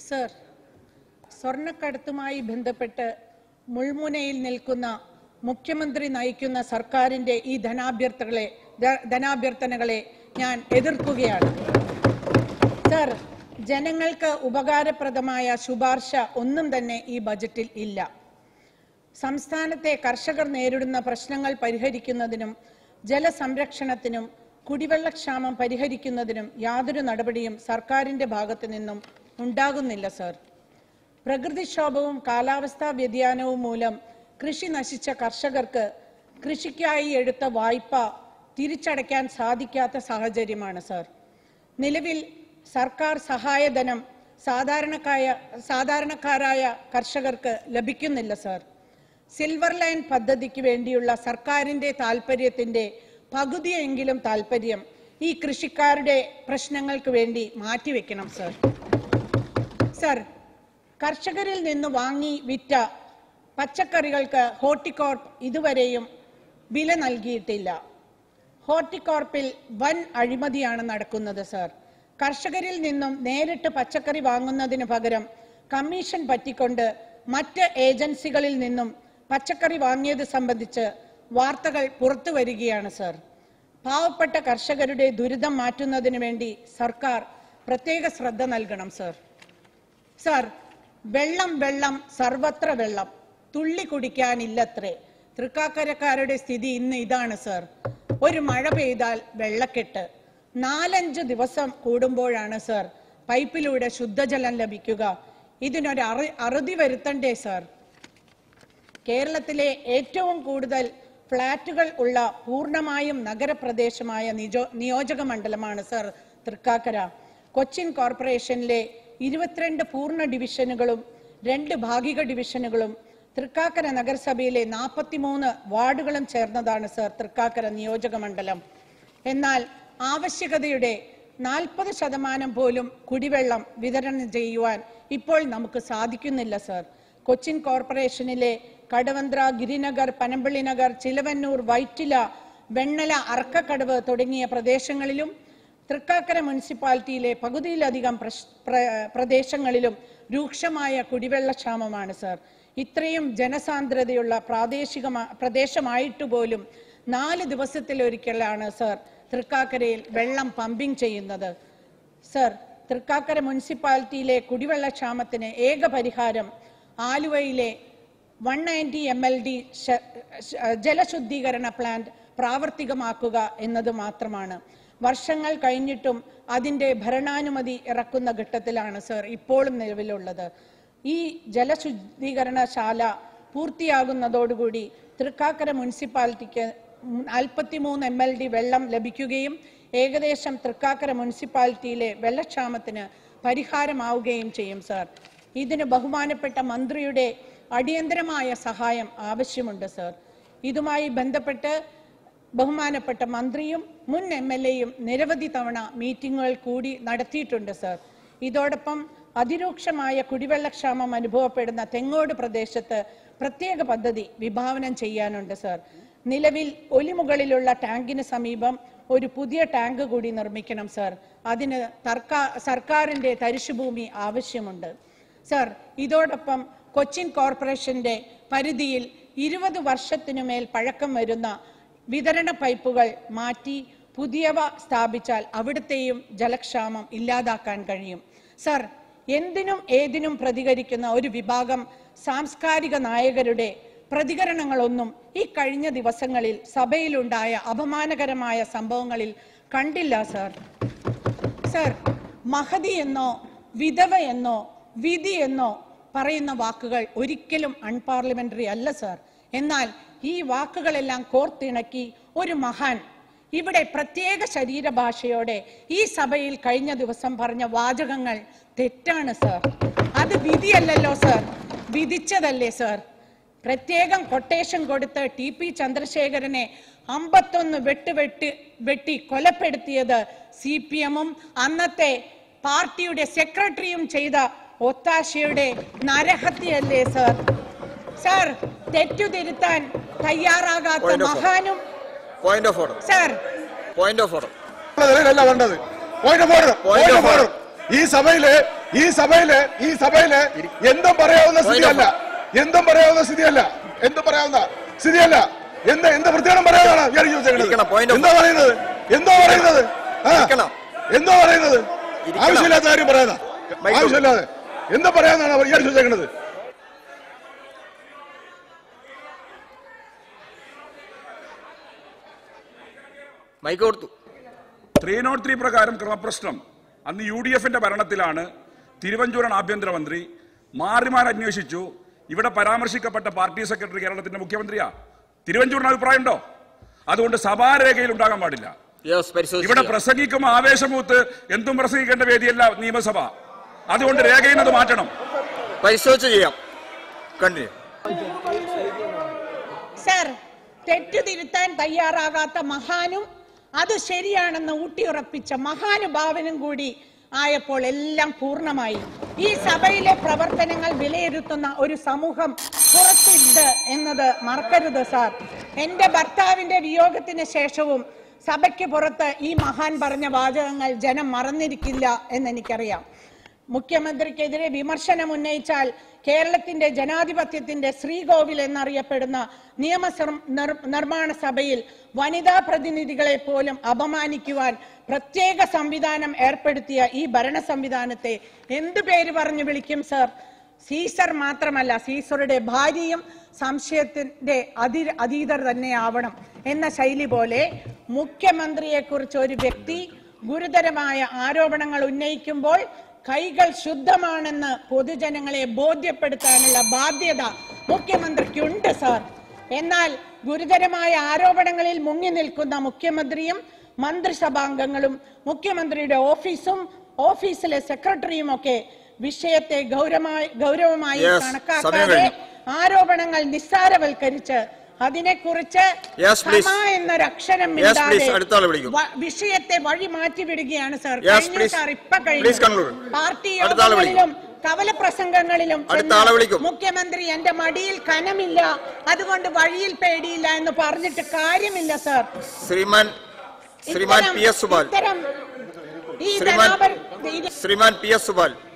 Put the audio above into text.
Sir സ്വർണ്ണക്കടത്തുമായി ബന്ധപ്പെട്ട് മുൾമുനയിൽ നിൽക്കുന്ന മുഖ്യമന്ത്രി നയിക്കുന്ന സർക്കാരിന്റെ ഈ ധനാഭ്യർത്ഥകളെ ധ- ധനാഭ്യർത്ഥനകളെ ഞാൻ എതിർക്കുകയാണ് സർ ജനങ്ങൾക്ക് ഉപകാരപ്രദമായ ശുപാർശ ഒന്നും തന്നെ ഈ ബജറ്റിൽ ഇല്ല സംസ്ഥാനത്തെ കർഷകർ നേരിടുന്ന പ്രശ്നങ്ങൾ പരിഹരിക്കുന്നതിനും ജലസംരക്ഷണത്തിനും കുടിവെള്ളക്ഷാമം പരിഹരിക്കുന്നതിനും യാതൊരു നടപടിയും സർക്കാരിന്റെ ഭാഗത്തു നിന്നും ഉണ്ടാകുന്നില്ല സർ പ്രകൃതിക്ഷോഭവും കാലാവസ്ഥാ വ്യതിയാനവും മൂലം കൃഷി നശിച്ച കർഷകർക്ക് കൃഷിക്കായി എടുത്ത വായ്പ തിരിച്ചടയ്ക്കാൻ സാധിക്കാത്ത സാഹചര്യമാണ് സർ നിലവിൽ സർക്കാർ സഹായധനം സാധാരണക്കായ സാധാരണക്കാരായ കർഷകർക്ക് ലഭിക്കുന്നില്ല സർ സിൽവർ ലൈൻ പദ്ധതിക്ക് വേണ്ടിയുള്ള സർക്കാരിന്റെ താൽപര്യത്തിന്റെ പകുതിയെങ്കിലും താൽപര്യം ഈ കൃഷിക്കാരുടെ പ്രശ്നങ്ങൾക്ക് വേണ്ടി മാറ്റിവെക്കണം സർ സർ കർഷകരിൽ നിന്ന് വാങ്ങി വിറ്റ പച്ചക്കറികൾക്ക് ഹോർട്ടികോർപ്പ് ഇതുവരെയും വില നൽകിയിട്ടില്ല ഹോർട്ടികോർപ്പിൽ വൻ അഴിമതിയാണ് നടക്കുന്നത് സർ കർഷകരിൽ നിന്നും നേരിട്ട് പച്ചക്കറി വാങ്ങുന്നതിന് പകരം കമ്മീഷൻ പറ്റിക്കൊണ്ട് മറ്റ് ഏജൻസികളിൽ നിന്നും പച്ചക്കറി വാങ്ങിയത് സംബന്ധിച്ച് വാർത്തകൾ പുറത്തു വരികയാണ് സർ പാവപ്പെട്ട കർഷകരുടെ ദുരിതം മാറ്റുന്നതിന് വേണ്ടി സർക്കാർ പ്രത്യേക ശ്രദ്ധ നൽകണം സർ സർ വെള്ളം വെള്ളം സർവത്ര വെള്ളം തുള്ളി കുടിക്കാനില്ലത്രേ തൃക്കാക്കരക്കാരുടെ സ്ഥിതി ഇന്ന് ഇതാണ് സർ ഒരു മഴ പെയ്താൽ വെള്ളക്കെട്ട് നാലഞ്ച് ദിവസം കൂടുമ്പോഴാണ് സർ പൈപ്പിലൂടെ ശുദ്ധജലം ലഭിക്കുക ഇതിനൊരു അറി അറുതി വരുത്തണ്ടേ സർ കേരളത്തിലെ ഏറ്റവും കൂടുതൽ ഫ്ളാറ്റുകൾ ഉള്ള പൂർണ്ണമായും നഗരപ്രദേശമായ നിജോ നിയോജക മണ്ഡലമാണ് സർ തൃക്കാക്കര കൊച്ചിൻ കോർപ്പറേഷനിലെ ഇരുപത്തിരണ്ട് പൂർണ്ണ ഡിവിഷനുകളും രണ്ട് ഭാഗിക ഡിവിഷനുകളും തൃക്കാക്കര നഗരസഭയിലെ നാൽപ്പത്തിമൂന്ന് വാർഡുകളും ചേർന്നതാണ് സർ തൃക്കാക്കര നിയോജക മണ്ഡലം എന്നാൽ ആവശ്യകതയുടെ നാൽപ്പത് ശതമാനം പോലും കുടിവെള്ളം വിതരണം ചെയ്യുവാൻ ഇപ്പോൾ നമുക്ക് സാധിക്കുന്നില്ല സർ കൊച്ചിൻ കോർപ്പറേഷനിലെ കടവന്ത്ര ഗിരിനഗർ പനമ്പള്ളി നഗർ ചിലവന്നൂർ വൈറ്റില വെണ്ണല അറക്കക്കടവ് തുടങ്ങിയ പ്രദേശങ്ങളിലും തൃക്കാക്കര മുനിസിപ്പാലിറ്റിയിലെ പകുതിയിലധികം പ്രശ്- പ്ര- പ്രദേശങ്ങളിലും രൂക്ഷമായ കുടിവെള്ളക്ഷാമമാണ് സർ ഇത്രയും ജനസാന്ദ്രതയുള്ള പ്രാദേശിക പ്രദേശമായിട്ട് പോലും നാല് ദിവസത്തിലൊരിക്കലാണ് സർ തൃക്കാക്കരയിൽ വെള്ളം പമ്പിംഗ് ചെയ്യുന്നത് സർ തൃക്കാക്കര മുനിസിപ്പാലിറ്റിയിലെ കുടിവെള്ളക്ഷാമത്തിന് ഏക പരിഹാരം ആലുവയിലെ one ninety M L D ജലശുദ്ധീകരണ പ്ലാന്റ് പ്രാവർത്തികമാക്കുക എന്നത് മാത്രമാണ് വർഷങ്ങൾ കഴിഞ്ഞിട്ടും അതിന്റെ ഭരണാനുമതി ഇറക്കുന്ന ഘട്ടത്തിലാണ് സർ ഇപ്പോഴും നിലവിലുള്ളത് ഈ ജലശുദ്ധീകരണശാല പൂർത്തിയാകുന്നതോടുകൂടി തൃക്കാക്കര മുനിസിപ്പാലിറ്റിക്ക് നാൽപ്പത്തിമൂന്ന് എം എൽ ഡി വെള്ളം ലഭിക്കുകയും ഏകദേശം തൃക്കാക്കര മുനിസിപ്പാലിറ്റിയിലെ വെള്ളക്ഷാമത്തിന് പരിഹാരമാവുകയും ചെയ്യും സർ ഇതിന് ബഹുമാനപ്പെട്ട മന്ത്രിയുടെ അടിയന്തരമായ സഹായം ആവശ്യമുണ്ട് സർ ഇതുമായി ബന്ധപ്പെട്ട് ബഹുമാനപ്പെട്ട മന്ത്രിയും മുൻ എം എൽ എയും നിരവധി തവണ മീറ്റിംഗുകൾ കൂടി നടത്തിയിട്ടുണ്ട് സർ ഇതോടൊപ്പം അതിരൂക്ഷമായ കുടിവെള്ളക്ഷാമം അനുഭവപ്പെടുന്ന തെങ്ങോട് പ്രദേശത്ത് പ്രത്യേക പദ്ധതി വിഭാവനം ചെയ്യാനുണ്ട് സർ നിലവിൽ ഒലിമുകളിലുള്ള ടാങ്കിന് സമീപം ഒരു പുതിയ ടാങ്ക് കൂടി നിർമ്മിക്കണം സർ അതിന് തർക്കാ സർക്കാരിന്റെ തരിശുഭൂമി ആവശ്യമുണ്ട് സർ ഇതോടൊപ്പം കൊച്ചിൻ കോർപ്പറേഷന്റെ പരിധിയിൽ ഇരുപത് വർഷത്തിനുമേൽ പഴക്കം വരുന്ന വിതരണ പൈപ്പുകൾ മാറ്റി പുതിയവ സ്ഥാപിച്ചാൽ അവിടുത്തെയും ജലക്ഷാമം ഇല്ലാതാക്കാൻ കഴിയും സർ എന്തിനും ഏതിനും പ്രതികരിക്കുന്ന ഒരു വിഭാഗം സാംസ്കാരിക നായകരുടെ പ്രതികരണങ്ങളൊന്നും ഈ കഴിഞ്ഞ ദിവസങ്ങളിൽ സഭയിലുണ്ടായ അപമാനകരമായ സംഭവങ്ങളിൽ കണ്ടില്ല സർ സർ മഹതി എന്നോ വിധവ എന്നോ വിധി എന്നോ പറയുന്ന വാക്കുകൾ ഒരിക്കലും അൺപാർലമെന്ററി അല്ല സർ എന്നാൽ ഈ വാക്കുകളെല്ലാം കോർത്തിണക്കി ഒരു മഹാൻ ഇവിടെ പ്രത്യേക ശരീരഭാഷയോടെ ഈ സഭയിൽ കഴിഞ്ഞ ദിവസം പറഞ്ഞ വാചകങ്ങൾ തെറ്റാണ് സർ അത് വിധിയല്ലല്ലോ സർ വിധിച്ചതല്ലേ സർ പ്രത്യേകം കൊട്ടേഷൻ കൊടുത്ത് ടി പി ചന്ദ്രശേഖരനെ അമ്പത്തൊന്ന് വെട്ടുവെട്ടി വെട്ടി കൊലപ്പെടുത്തിയത് സി പി എമ്മും അന്നത്തെ പാർട്ടിയുടെ സെക്രട്ടറിയും ചെയ്ത ഒത്താശയുടെ നരഹത്യയല്ലേ sir sir തെറ്റുതിരുത്താൻ തയ്യാറാകാത്ത Point of order. മഹാനും point of order sir point of order നിലയിലല്ല വേണ്ടത് point of order Point point of of order order. ഈ സഭയില് ഈ സഭയില് ഈ സഭയില് എന്തും പറയാവുന്ന സ്ഥിതിയല്ല എന്തും പറയാവുന്ന സ്ഥിതിയല്ല എന്തും പറയാവുന്ന സ്ഥിതിയല്ല എന്ത് എന്ത് വൃത്തിയാണം പറയാനാണ് ഇയാൾ ചോദിച്ചേക്കുന്നത് ഇരിക്കണം, point of- എന്താ പറയുന്നത് എന്തോ പറയുന്നത് ആ, ഇരിക്കണം. എന്തോ പറയുന്നത് ഇരിക്കണം. ആവശ്യമില്ലാത്ത കാര്യം പറയാനാ മൈക്ക് ആവശ്യമില്ലാതെ എന്തോ പറയാന്നാണ് അവർ ഇയാൾ ചോദിച്ചേക്കുന്നത് മൈക്ക് കൊടുത്തു ത്രീ നോട്ട് ത്രീ പ്രകാരം ക്രമപ്രശ്നം അന്ന് യു ഡി എഫിന്റെ ഭരണത്തിലാണ് തിരുവഞ്ചൂരൻ ആഭ്യന്തരമന്ത്രി മാറി മാറി അന്വേഷിച്ചു ഇവിടെ പരാമർശിക്കപ്പെട്ട പാർട്ടി സെക്രട്ടറി കേരളത്തിന്റെ മുഖ്യമന്ത്രിയാ തിരുവഞ്ചൂരിന് അഭിപ്രായമുണ്ടോ അതുകൊണ്ട് സഭാരേഖയിൽ ഉണ്ടാകാൻ പാടില്ല യെസ് പരിശോധിച്ചു ഇവിടെ പ്രസംഗിക്കുമ്പോൾ ആവേശമൂത്ത് എന്തും പ്രസംഗിക്കേണ്ട വേദിയല്ല നിയമസഭ അതുകൊണ്ട് രേഖയിൽ നിന്ന് അത് മാറ്റണം പരിശോധിച്ച് ചെയ്യാം കണ്ടിന്യൂ സർ തെറ്റ് തിരുത്താൻ തയ്യാറാകാത്ത മഹാനും അത് ശരിയാണെന്ന് ഊട്ടിയുറപ്പിച്ച മഹാനുഭാവനും കൂടി ആയപ്പോൾ എല്ലാം പൂർണ്ണമായി ഈ സഭയിലെ പ്രവർത്തനങ്ങൾ വിലയിരുത്തുന്ന ഒരു സമൂഹം പുറത്തുണ്ട് എന്നത് മറക്കരുത് സാർ എന്റെ ഭർത്താവിന്റെ വിയോഗത്തിന് ശേഷവും സഭയ്ക്ക് പുറത്ത് ഈ മഹാൻ പറഞ്ഞ വാചകങ്ങൾ ജനം മറന്നിരിക്കില്ല എന്ന് എനിക്കറിയാം മുഖ്യമന്ത്രിക്കെതിരെ വിമർശനം ഉന്നയിച്ചാൽ കേരളത്തിന്റെ ജനാധിപത്യത്തിന്റെ ശ്രീകോവിൽ എന്നറിയപ്പെടുന്ന നിയമ നിർമ്മാണ സഭയിൽ വനിതാ പ്രതിനിധികളെ പോലും അപമാനിക്കുവാൻ പ്രത്യേക സംവിധാനം ഏർപ്പെടുത്തിയ ഈ ഭരണ സംവിധാനത്തെ എന്തു പേര് പറഞ്ഞു വിളിക്കും സർ സീസർ മാത്രമല്ല സീസറുടെ ഭാര്യയും സംശയത്തിന്റെ അതി അതീതർ തന്നെ ആവണം എന്ന ശൈലി പോലെ മുഖ്യമന്ത്രിയെ കുറിച്ച് ഒരു വ്യക്തി ഗുരുതരമായ ആരോപണങ്ങൾ ഉന്നയിക്കുമ്പോൾ കൈകൾ ശുദ്ധമാണെന്ന് പൊതുജനങ്ങളെ ബോധ്യപ്പെടുത്താനുള്ള ബാധ്യത മുഖ്യമന്ത്രിക്കുണ്ട് സാർ എന്നാൽ ഗുരുതരമായ ആരോപണങ്ങളിൽ മുങ്ങി നിൽക്കുന്ന മുഖ്യമന്ത്രിയും മന്ത്രിസഭാംഗങ്ങളും മുഖ്യമന്ത്രിയുടെ ഓഫീസും ഓഫീസിലെ സെക്രട്ടറിയും ഒക്കെ വിഷയത്തെ ഗൗരവമായി ഗൗരവമായി Yes, സമയം കണക്കാക്കാതെ കഴിഞ്ഞു. ആരോപണങ്ങൾ നിസ്സാരവൽക്കരിച്ച് അതിനെക്കുറിച്ച് Yes, please. ക്ഷമ എന്നൊരു അക്ഷരം Yes, മിണ്ടാതെ please. അടുത്ത ആളെ വിളിക്കൂ. വ- വിഷയത്തെ വഴി മാറ്റി വിടുകയാണ് സർ Yes, കഴിഞ്ഞു please. സാർ ഇപ്പൊ Please conclude. പാർട്ടി അടുത്ത ആളെ വിളിക്കൂ. യോഗങ്ങളിലും കവല പ്രസംഗങ്ങളിലും അടുത്ത ചെന്ന് ആളെ വിളിക്കൂ. മുഖ്യമന്ത്രി എന്റെ മടിയിൽ കനമില്ല അതുകൊണ്ട് വഴിയിൽ പേടിയില്ല എന്ന് പറഞ്ഞിട്ട് കാര്യമില്ല സർ ശ്രീമാൻ ശ്രീമാൻ ഇത്തരം- പി എസ് സുബാൽ ഇത്തരം ഈ ശ്രീമാൻ ധനാഭര- ഇത് ശ്രീമാൻ പി എസ് സുബാൽ